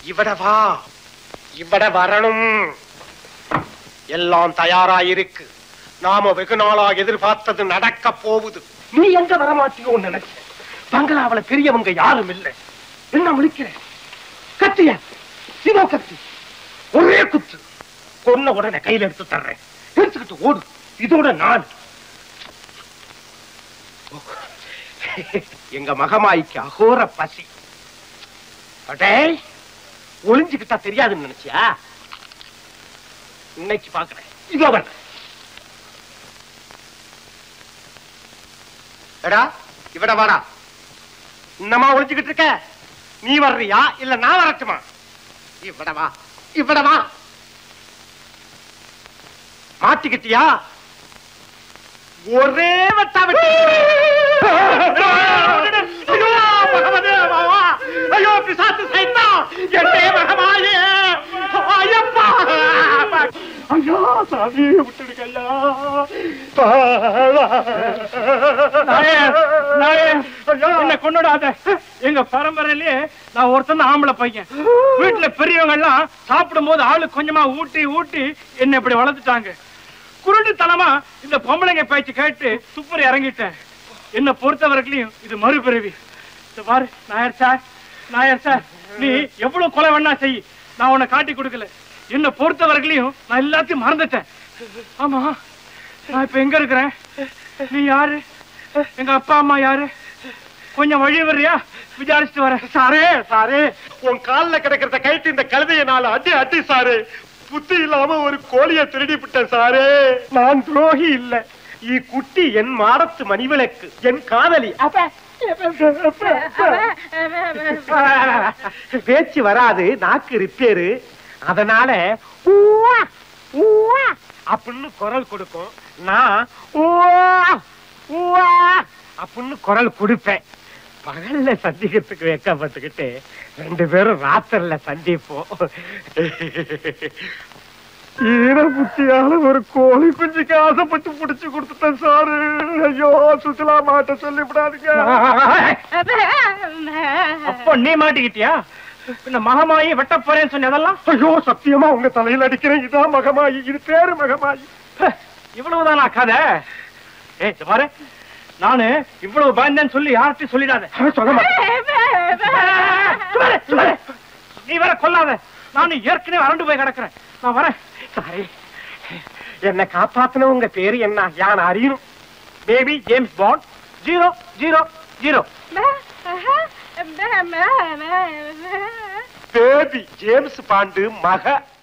இவட வா இவட வரணும் எல்லாம் தயாராயிருக்கு நாம வெகு நாளா எதிர்பார்த்தது நடக்க போகுது நீ எங்க வரமாட்டியோ நினைச்ச பங்களாவுல பெரியவங்க யாரும் இல்லை என்ன முழிக்கிற கத்திய இதோ கத்தி ஒரே குத்து கொன்ன உடனே கையில எடுத்து தர்றேன் எடுத்துக்கிட்டு ஓடு இதோட நான் எங்க மகமாய்க்கு அகோர பசி அடே ஒளிஞ்சுக்கிட்டா தெரியாதுன்னு நினைச்சியா இன்னைக்கு பாக்குறேன் இதோ வர்றேன் எடா இவட வாடா இன்னமா ஒளிஞ்சுக்கிட்டு இருக்க நீ வர்றியா இல்ல நான் வரட்டுமா இவட வா இவட வா மாட்டிக்கிட்டியா ஒரே வட்டா வெட்டி ஐயோ, பகவதே, பாவா. ஐயோ பிசாசு சைத்தான் என்னே மகமாயே ஐயப்பா ஐயோ சாமி விட்டுடுங்க ஐயா நாயே, நாயே, ஐயா. என்னை கொன்னுடாத எங்க பரம்பரையிலே நான் ஒருத்தன் ஆம்பளை பையன் வீட்டுல பெரியவங்க எல்லாம் சாப்பிடும் போது ஆளு கொஞ்சமா ஊட்டி ஊட்டி என்ன இப்படி வளர்த்துட்டாங்க குருட்டுத்தனமா இந்த பொம்பளைங்க பேச்சு கேட்டு துப்புரி இறங்கிட்டேன் என்ன பொறுத்தவரையிலையும் இது மறுபிறவி இது பாரு நாயர் சார் நாயர் சார் நீ எவ்வளவு கொலை வேணா செய் நான் உன்னை காட்டி கொடுக்கல என்ன பொறுத்தவரையிலையும் நான் எல்லாத்தையும் மறந்துட்டேன் ஆமா நான் இப்ப எங்க இருக்கிறேன் நீ யாரு எங்க அப்பா அம்மா யாரு கொஞ்சம் வழி வர்றியா விசாரிச்சுட்டு வரேன் சாரே சாரே உன் கால்ல கிடக்கிறத கைட்டு இந்த கழுதைய நாலு அடி அடி சாரே புத்தி இல்லாம ஒரு கோழிய திருடி விட்டேன் சாரே நான் துரோகி இல்ல ஈ குட்டி என் மாடத்து மணிவிளக்கு என் காதலி அப்ப, அப்ப, அப்ப. பேச்சு வராது நாக்கு ரிப்பேரு அதனால ஊவா, ஊவா அப்படின்னு குரல் கொடுக்கும் நான் ஊவா, ஊவா அப்படின்னு குரல் கொடுப்பேன் பகல்ல சந்திக்கிறதுக்கு வெக்கப்பட்டுக்கிட்டு ரெண்டு பேரும் ராத்திரில சந்திப்போம் ஈர புத்தியால ஒரு கோழி குஞ்சுக்கு ஆசைப்பட்டு புடிச்சு கொடுத்துட்டேன் சாரு ஐயோ சுத்தலா மாட்ட சொல்லிவிடாதீங்க அப்போ நீ மாட்டிக்கிட்டியா இந்த மகமாயி வெட்ட போறேன்னு சொன்ன அதெல்லாம் ஐயோ சத்தியமா உங்க தலையில அடிக்கிறேன் இதான் மகமாயி இது பேரு மகமாயி இவ்வளவுதானா கதை ஏய் இத பாரு நானு இவ்வளவு பயந்தேன்னு சொல்லி யார்கிட்டயும் சொல்லிடாத அவன் சொல்ல மாட்டேன் சும்மா இரு, சும்மா இரு. நீ வேற கொல்லாத நானும் ஏற்கனவே அரண்டு போய் கிடக்குறேன் நான் வரேன் சாரி என்ன காப்பாத்தின உங்க பேரு என்ன யான் அறியணும் baby James Bond zero zero zero baby James Bond மக